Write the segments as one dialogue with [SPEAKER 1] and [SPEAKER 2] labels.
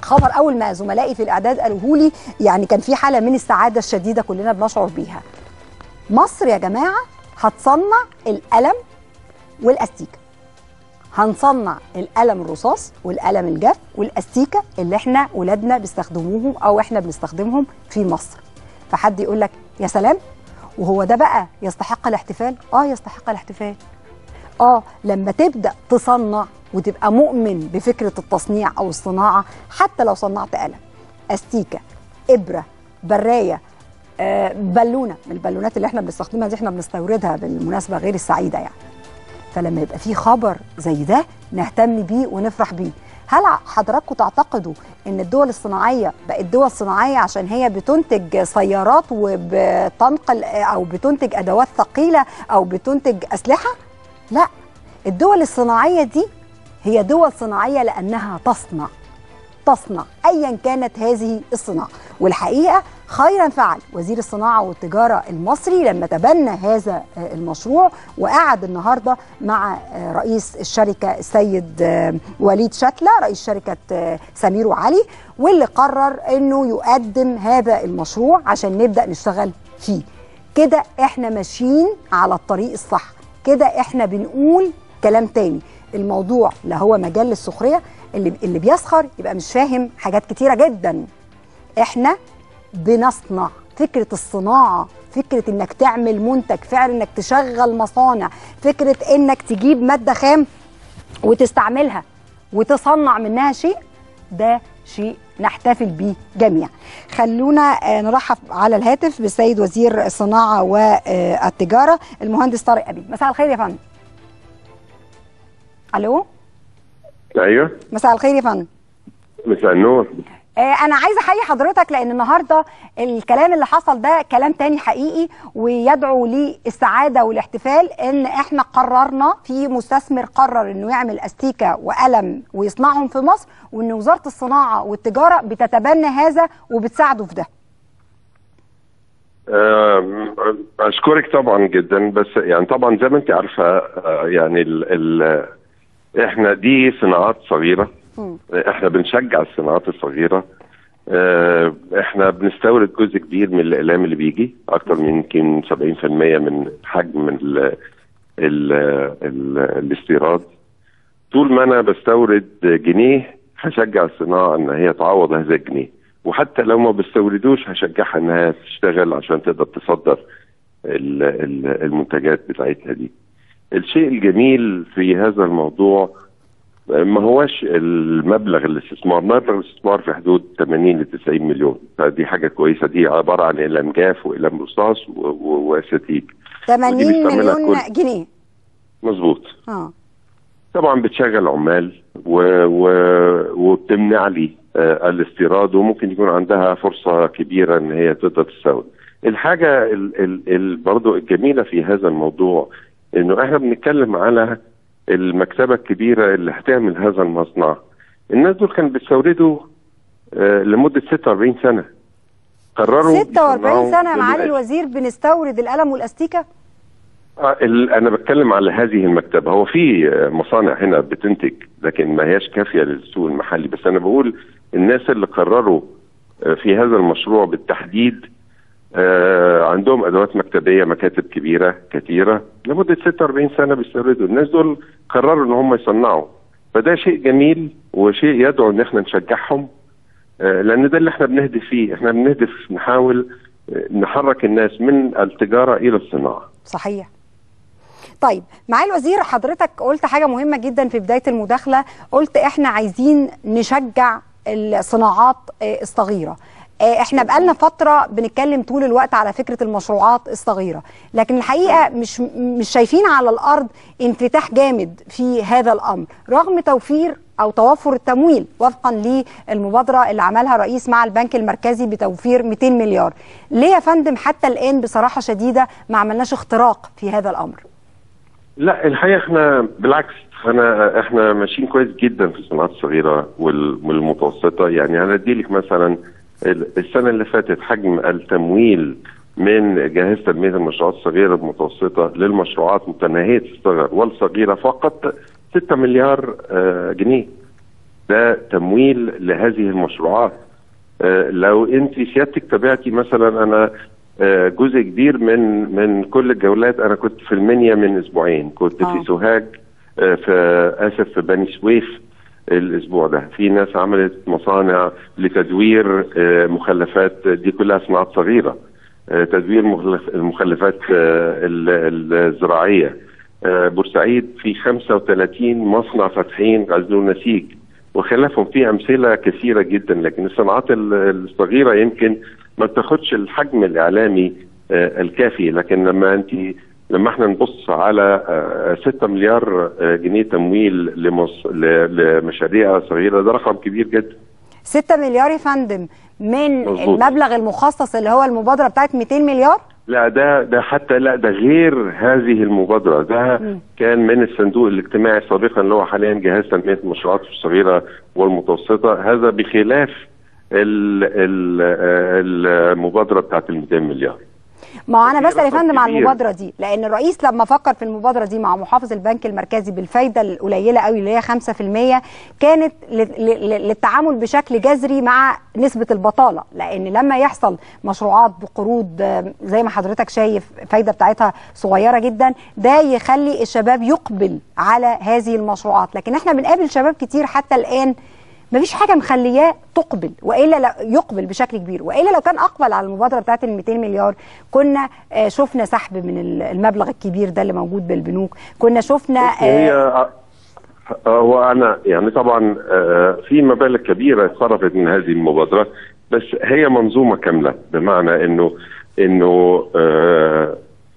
[SPEAKER 1] خبر اول ما زملائي في الاعداد قالوه لي يعني كان في حاله من السعاده الشديده كلنا بنشعر بيها مصر يا جماعه هتصنع القلم والاستيكه هنصنع القلم الرصاص والقلم الجاف والاستيكه اللي احنا ولادنا بيستخدموهم او احنا بنستخدمهم في مصر فحد يقول لك يا سلام وهو ده بقى يستحق الاحتفال اه يستحق الاحتفال اه لما تبدا تصنع وتبقى مؤمن بفكره التصنيع او الصناعه حتى لو صنعت قلم استيكه ابره برايه آه بالونه من البالونات اللي احنا بنستخدمها دي احنا بنستوردها بالمناسبه غير السعيده يعني فلما يبقى في خبر زي ده نهتم بيه ونفرح بيه هل حضراتكم تعتقدوا ان الدول الصناعيه بقت دول صناعيه عشان هي بتنتج سيارات وبتنقل او بتنتج ادوات ثقيله او بتنتج اسلحه لا الدول الصناعيه دي هي دول صناعيه لانها تصنع تصنع ايا كانت هذه الصناعه والحقيقه خيرا فعل وزير الصناعه والتجاره المصري لما تبنى هذا المشروع وقعد النهارده مع رئيس الشركه السيد وليد شتله رئيس شركه سمير وعلي واللي قرر انه يقدم هذا المشروع عشان نبدا نشتغل فيه كده احنا ماشيين على الطريق الصح كده احنا بنقول كلام تاني الموضوع لا هو مجال للسخريه اللي اللي بيسخر يبقى مش فاهم حاجات كتيره جدا احنا بنصنع فكره الصناعه فكره انك تعمل منتج فعلا انك تشغل مصانع فكره انك تجيب ماده خام وتستعملها وتصنع منها شيء ده شيء نحتفل بيه جميعا خلونا نرحب على الهاتف بالسيد وزير الصناعه والتجاره المهندس طارق ابي مساء الخير يا فندم الو
[SPEAKER 2] ايوه
[SPEAKER 1] مساء الخير يا فندم
[SPEAKER 2] مساء النور
[SPEAKER 1] آه انا عايزه احيي حضرتك لان النهارده الكلام اللي حصل ده كلام تاني حقيقي ويدعو للسعاده والاحتفال ان احنا قررنا في مستثمر قرر انه يعمل استيكه وقلم ويصنعهم في مصر وان وزاره الصناعه والتجاره بتتبنى هذا وبتساعده في ده
[SPEAKER 2] اشكرك طبعا جدا بس يعني طبعا زي ما انت عارفه يعني ال ال احنا دي صناعات صغيره احنا بنشجع الصناعات الصغيره احنا بنستورد جزء كبير من الاقلام اللي بيجي اكتر من يمكن 70% من حجم ال ال ال الاستيراد طول ما انا بستورد جنيه هشجع الصناعه ان هي تعوض هذا الجنيه وحتى لو ما بيستوردوش هشجعها انها تشتغل عشان تقدر تصدر المنتجات بتاعتها دي الشيء الجميل في هذا الموضوع ما هوش المبلغ الاستثمار مبلغ الاستثمار في حدود 80 ل 90 مليون فدي حاجه كويسه دي عباره عن اقلام جاف واقلام رصاص واساتيك
[SPEAKER 1] 80 مليون جنيه
[SPEAKER 2] مظبوط
[SPEAKER 1] اه
[SPEAKER 2] طبعا بتشغل عمال و... و... وبتمنع لي آه الاستيراد وممكن يكون عندها فرصه كبيره ان هي تقدر تستورد الحاجه ال... ال... ال... برضو الجميله في هذا الموضوع انه احنا بنتكلم على المكتبه الكبيره اللي هتعمل هذا المصنع الناس دول كانوا بيستوردوا آه لمده 46 سنه
[SPEAKER 1] قرروا 46 سنه يا معالي الوزير بنستورد القلم والاستيكه
[SPEAKER 2] آه انا بتكلم على هذه المكتبه هو في مصانع هنا بتنتج لكن ما هياش كافيه للسوق المحلي بس انا بقول الناس اللي قرروا آه في هذا المشروع بالتحديد آه عندهم ادوات مكتبيه مكاتب كبيره كثيره لمده 46 سنه بيستوردوا الناس دول قرروا ان هم يصنعوا فده شيء جميل وشيء يدعو ان احنا نشجعهم آه لان ده اللي احنا بنهدف فيه احنا بنهدف نحاول نحرك الناس من التجاره الى الصناعه
[SPEAKER 1] صحيح طيب معالي الوزير حضرتك قلت حاجه مهمه جدا في بدايه المداخله قلت احنا عايزين نشجع الصناعات الصغيره احنا بقالنا فتره بنتكلم طول الوقت على فكره المشروعات الصغيره لكن الحقيقه مش مش شايفين على الارض انفتاح جامد في هذا الامر رغم توفير او توفر التمويل وفقا للمبادره اللي عملها رئيس مع البنك المركزي بتوفير 200 مليار ليه يا فندم حتى الان بصراحه شديده ما عملناش اختراق في هذا الامر
[SPEAKER 2] لا الحقيقه احنا بالعكس انا احنا ماشيين كويس جدا في الصناعات الصغيره والمتوسطه يعني انا ادي لك مثلا السنه اللي فاتت حجم التمويل من جهاز تنميه المشروعات الصغيره المتوسطه للمشروعات متناهيه الصغر والصغيره فقط 6 مليار جنيه ده تمويل لهذه المشروعات آه، لو انت سيادتك تابعتي مثلا انا آه، جزء كبير من من كل الجولات انا كنت في المنيا من اسبوعين كنت
[SPEAKER 1] آه.
[SPEAKER 2] في سوهاج آه، في اسف في بني سويف الاسبوع ده في ناس عملت مصانع لتدوير آه، مخلفات دي كلها صناعات صغيره آه، تدوير مخلف- المخلفات آه، ال- الزراعيه آه، بورسعيد في 35 مصنع فاتحين غزل ونسيج وخلافهم في امثله كثيره جدا لكن الصناعات ال- الصغيره يمكن ما بتاخدش الحجم الاعلامي آه، الكافي لكن لما انت لما احنا نبص على آه، 6 مليار آه، جنيه تمويل لمص... ل- لمشاريع صغيره ده رقم كبير جدا
[SPEAKER 1] 6 مليار يا فندم من
[SPEAKER 2] مظبوط.
[SPEAKER 1] المبلغ المخصص اللي هو المبادره بتاعت 200 مليار
[SPEAKER 2] لا ده ده حتى لا ده غير هذه المبادره ده
[SPEAKER 1] مم.
[SPEAKER 2] كان من الصندوق الاجتماعي سابقا اللي هو حاليا جهاز تنميه المشروعات الصغيره والمتوسطه هذا بخلاف ال ال المبادره بتاعت ال 200 مليار
[SPEAKER 1] ما هو انا
[SPEAKER 2] في
[SPEAKER 1] بسال يا
[SPEAKER 2] رقم
[SPEAKER 1] فندم عن
[SPEAKER 2] كبير.
[SPEAKER 1] المبادره دي لان الرئيس لما فكر في المبادره دي مع محافظ البنك المركزي بالفايده القليله قوي اللي هي 5% كانت ل- ل- ل- للتعامل بشكل جذري مع نسبه البطاله لان لما يحصل مشروعات بقروض آه، زي ما حضرتك شايف فايده بتاعتها صغيره جدا ده يخلي الشباب يقبل على هذه المشروعات لكن احنا بنقابل شباب كتير حتى الان مفيش حاجه مخلياه تقبل والا لا يقبل بشكل كبير والا لو كان اقبل على المبادره بتاعت ال 200 مليار كنا آه، شفنا سحب من ال- المبلغ الكبير ده اللي موجود بالبنوك كنا شفنا
[SPEAKER 2] هي
[SPEAKER 1] آه،
[SPEAKER 2] آه، هو انا يعني طبعا آه، في مبالغ كبيره اتصرفت من هذه المبادره بس هي منظومه كامله بمعنى انه انه آه،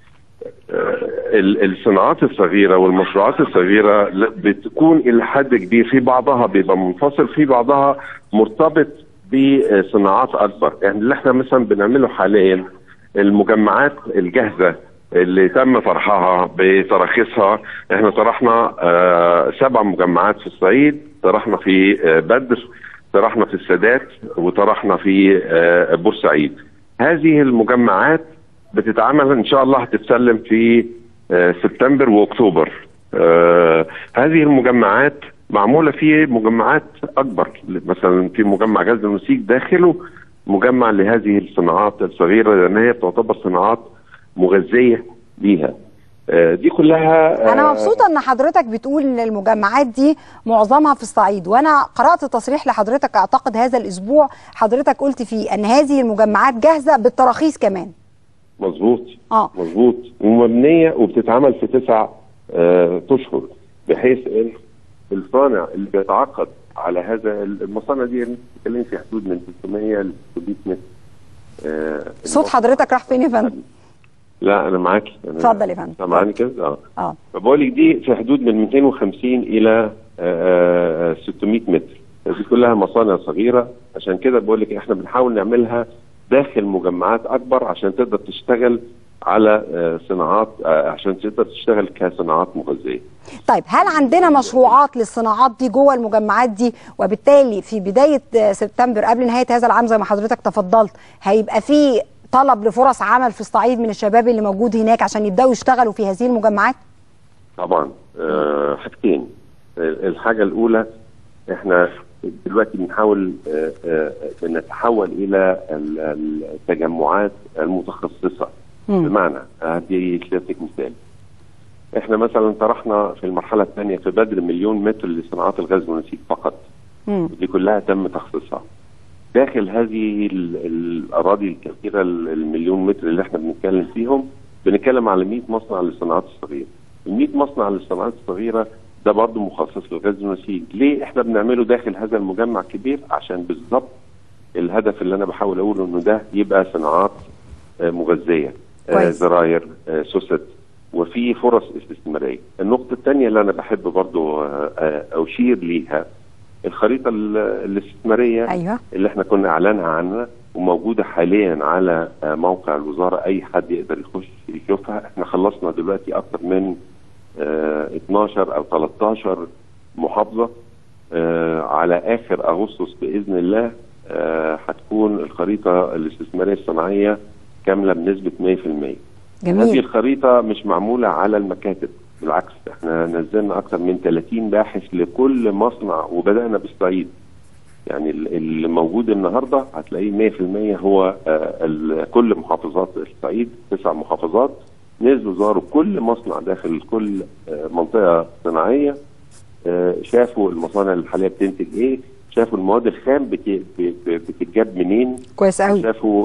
[SPEAKER 2] آه، ال- الصناعات الصغيره والمشروعات الصغيره ل- بتكون الى حد كبير في بعضها بيبقى منفصل في بعضها مرتبط بصناعات اكبر يعني اللي احنا مثلا بنعمله حاليا المجمعات الجاهزه اللي تم طرحها بتراخيصها احنا طرحنا آه سبع مجمعات في الصعيد طرحنا في آه بدر طرحنا في السادات وطرحنا في آه بورسعيد هذه المجمعات بتتعمل ان شاء الله هتتسلم في آه سبتمبر واكتوبر آه هذه المجمعات معموله في مجمعات اكبر مثلا في مجمع غزل النسيج داخله مجمع لهذه الصناعات الصغيره لان هي بتعتبر صناعات مغذيه ليها آه دي كلها
[SPEAKER 1] انا
[SPEAKER 2] آه،
[SPEAKER 1] مبسوطه ان حضرتك بتقول ان المجمعات دي معظمها في الصعيد وانا قرات تصريح لحضرتك اعتقد هذا الاسبوع حضرتك قلت فيه ان هذه المجمعات جاهزه بالتراخيص كمان
[SPEAKER 2] مظبوط
[SPEAKER 1] اه
[SPEAKER 2] مظبوط ومبنيه وبتتعمل في تسع آه، اشهر بحيث ان الصانع اللي بيتعاقد على هذا المصانع دي بتتكلم في حدود من 300 ل 600 متر آه،
[SPEAKER 1] صوت حضرتك راح فين يا فندم
[SPEAKER 2] لا انا معاكي أنا
[SPEAKER 1] اتفضل يا فندم.
[SPEAKER 2] سامعاني كده اه
[SPEAKER 1] اه
[SPEAKER 2] فبقول لك دي في حدود من 250 الى آه، 600 متر دي كلها مصانع صغيره عشان كده بقول لك احنا بنحاول نعملها داخل مجمعات اكبر عشان تقدر تشتغل على آه، صناعات آه، عشان تقدر تشتغل كصناعات مغذيه
[SPEAKER 1] طيب هل عندنا مشروعات للصناعات دي جوه المجمعات دي وبالتالي في بدايه آه، سبتمبر قبل نهايه هذا العام زي ما حضرتك تفضلت هيبقى في طلب لفرص عمل في الصعيد من الشباب اللي موجود هناك عشان يبداوا يشتغلوا في هذه المجمعات؟
[SPEAKER 2] طبعا آه، حاجتين آه، الحاجه الاولى احنا دلوقتي بنحاول آه، آه، نتحول الى ال- التجمعات المتخصصه
[SPEAKER 1] مم.
[SPEAKER 2] بمعنى هدي سيادتك مثال احنا مثلا طرحنا في المرحله الثانيه في بدر مليون متر لصناعات الغاز والنسيج فقط
[SPEAKER 1] مم.
[SPEAKER 2] دي كلها تم تخصيصها داخل هذه ال- الاراضي الكثيره ال- المليون متر اللي احنا بنتكلم فيهم بنتكلم على 100 مصنع للصناعات الصغيره ال 100 مصنع للصناعات الصغيره ده برضه مخصص للغاز والنسيج ليه احنا بنعمله داخل هذا المجمع كبير عشان بالظبط الهدف اللي انا بحاول اقوله انه ده يبقى صناعات آه، مغذيه آه،
[SPEAKER 1] كويس.
[SPEAKER 2] زراير آه، سوست وفي فرص استثماريه النقطه الثانيه اللي انا بحب برضو آه، آه، اشير ليها الخريطه ال- الاستثماريه
[SPEAKER 1] ايوه
[SPEAKER 2] اللي احنا كنا اعلانها عنها وموجوده حاليا على آه، موقع الوزاره اي حد يقدر يخش يشوفها احنا خلصنا دلوقتي اكثر من آه، 12 او 13 محافظه آه، على اخر اغسطس باذن الله آه، هتكون الخريطه الاستثماريه الصناعيه كامله بنسبه 100% هذه
[SPEAKER 1] جميل
[SPEAKER 2] الخريطه مش معموله على المكاتب بالعكس احنا نزلنا اكثر من 30 باحث لكل مصنع وبدانا بالصعيد يعني ال- اللي موجود النهارده هتلاقيه 100% هو آه، ال- كل محافظات الصعيد تسع محافظات نزلوا زاروا كل مصنع داخل كل آه، منطقه صناعيه آه، شافوا المصانع اللي حاليا بتنتج ايه شافوا المواد الخام بت- ب- ب- بتتجاب منين
[SPEAKER 1] كويس قوي
[SPEAKER 2] شافوا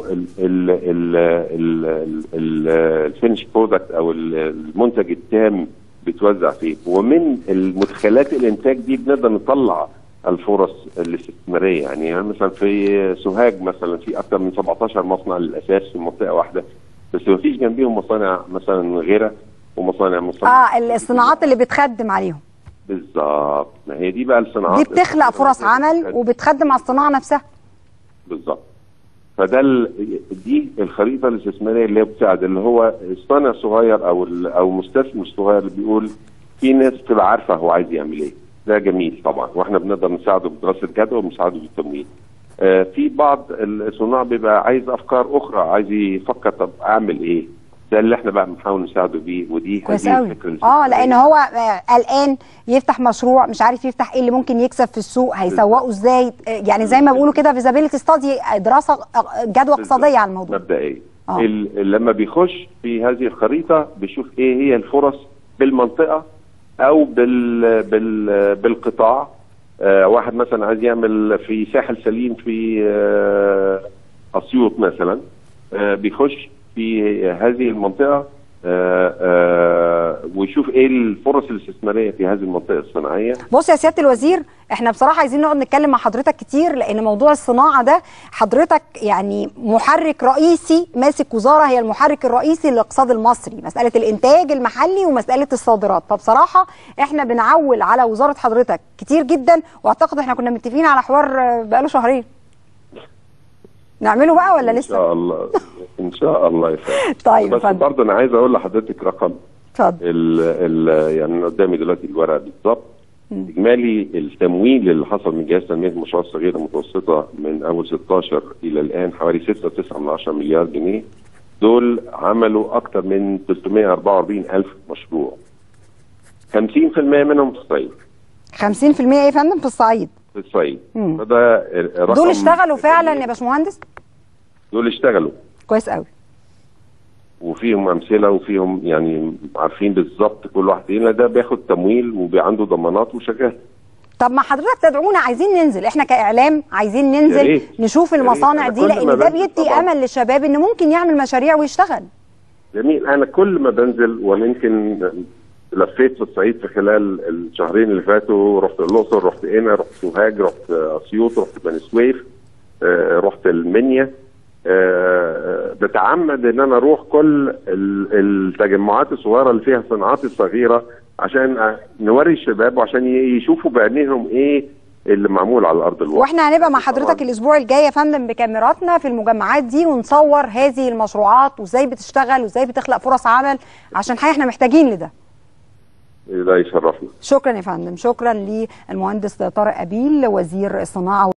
[SPEAKER 2] الفينش برودكت او ال- المنتج التام بيتوزع فين ومن المدخلات الانتاج دي بنقدر نطلع الفرص الاستثماريه يعني مثلا في سوهاج مثلا في اكثر من 17 مصنع للاساس في منطقه واحده بس ما فيش جنبيهم مصانع مثلا غيره ومصانع مصانع
[SPEAKER 1] اه الصناعات اللي بتخدم عليهم
[SPEAKER 2] بالظبط ما هي دي بقى الصناعات
[SPEAKER 1] دي بتخلق فرص عمل وبتخدم على الصناعه نفسها
[SPEAKER 2] بالظبط فده ال... دي الخريطه الاستثماريه اللي هي بتساعد اللي هو الصانع الصغير او ال... او المستثمر الصغير اللي بيقول في ناس تبقى عارفه هو عايز يعمل ايه ده جميل طبعا واحنا بنقدر نساعده بدراسه جدوى وبنساعده بالتمويل آه في بعض الصناع بيبقى عايز افكار اخرى عايز يفكر طب اعمل ايه ده اللي احنا بقى بنحاول نساعده بيه ودي
[SPEAKER 1] كويس
[SPEAKER 2] هذه
[SPEAKER 1] قوي
[SPEAKER 2] الفكره
[SPEAKER 1] اه
[SPEAKER 2] الاستثمارية.
[SPEAKER 1] لان هو آه، قلقان يفتح مشروع مش عارف يفتح ايه اللي ممكن يكسب في السوق هيسوقه ازاي آه، يعني زي ما بيقولوا كده فيزابيلتي ستادي دراسه آه، جدوى اقتصاديه على الموضوع
[SPEAKER 2] مبدئيا
[SPEAKER 1] آه.
[SPEAKER 2] ال- لما بيخش في هذه الخريطه بيشوف ايه هي الفرص بالمنطقه او بال بال بالقطاع آه واحد مثلا عايز يعمل في ساحل سليم في آه اسيوط مثلا آه بيخش في هذه المنطقه آه آه ويشوف ايه الفرص الاستثماريه في هذه المنطقه الصناعيه
[SPEAKER 1] بص يا سياده الوزير احنا بصراحه عايزين نقعد نتكلم مع حضرتك كتير لان موضوع الصناعه ده حضرتك يعني محرك رئيسي ماسك وزاره هي المحرك الرئيسي للاقتصاد المصري مساله الانتاج المحلي ومساله الصادرات فبصراحه احنا بنعول على وزاره حضرتك كتير جدا واعتقد احنا كنا متفقين على حوار آه، بقاله شهرين نعمله بقى ولا
[SPEAKER 2] ان
[SPEAKER 1] لسه
[SPEAKER 2] شاء الله ان شاء الله يا فندم
[SPEAKER 1] طيب
[SPEAKER 2] بس
[SPEAKER 1] اتفضل
[SPEAKER 2] برضه انا عايز اقول لحضرتك رقم
[SPEAKER 1] اتفضل
[SPEAKER 2] ال ال يعني أنا قدامي دلوقتي الورقه بالظبط اجمالي التمويل اللي حصل من جهاز تنميه المشروعات الصغيره المتوسطه من اول 16 الى الان حوالي 6.9 من 10 مليار جنيه دول عملوا اكثر من 344 الف مشروع 50% منهم في الصعيد
[SPEAKER 1] 50% ايه يا فندم في الصعيد
[SPEAKER 2] في الصعيد
[SPEAKER 1] مم.
[SPEAKER 2] فده رقم
[SPEAKER 1] دول اشتغلوا فعلا
[SPEAKER 2] جميل.
[SPEAKER 1] يا باشمهندس
[SPEAKER 2] دول اشتغلوا
[SPEAKER 1] كويس قوي
[SPEAKER 2] وفيهم امثله وفيهم يعني عارفين بالظبط كل واحد ايه لأن ده بياخد تمويل وعنده ضمانات وشغال
[SPEAKER 1] طب ما حضرتك تدعونا عايزين ننزل احنا كاعلام عايزين
[SPEAKER 2] يا
[SPEAKER 1] ننزل
[SPEAKER 2] ريت.
[SPEAKER 1] نشوف
[SPEAKER 2] يا ريت.
[SPEAKER 1] المصانع
[SPEAKER 2] أنا
[SPEAKER 1] دي
[SPEAKER 2] كل ما
[SPEAKER 1] لان ده
[SPEAKER 2] بنزل
[SPEAKER 1] بيدي
[SPEAKER 2] طبعاً.
[SPEAKER 1] امل للشباب ان ممكن يعمل مشاريع ويشتغل
[SPEAKER 2] جميل انا كل ما بنزل وانا يمكن لفيت في الصعيد في خلال الشهرين اللي فاتوا رحت الاقصر رحت هنا رحت سوهاج رحت اسيوط رحت بني سويف آه، رحت المنيا آه، بتعمد ان انا اروح كل ال- التجمعات الصغيره اللي فيها الصناعات الصغيره عشان نوري الشباب وعشان ي- يشوفوا بعينيهم ايه اللي معمول على ارض الواقع
[SPEAKER 1] واحنا هنبقى مع حضرتك
[SPEAKER 2] طبعاً.
[SPEAKER 1] الاسبوع الجاي يا فندم بكاميراتنا في المجمعات دي ونصور هذه المشروعات وازاي بتشتغل وازاي بتخلق فرص عمل عشان حقيقة احنا محتاجين لده
[SPEAKER 2] ده يشرفنا
[SPEAKER 1] شكرا يا فندم شكرا للمهندس طارق ابيل وزير الصناعه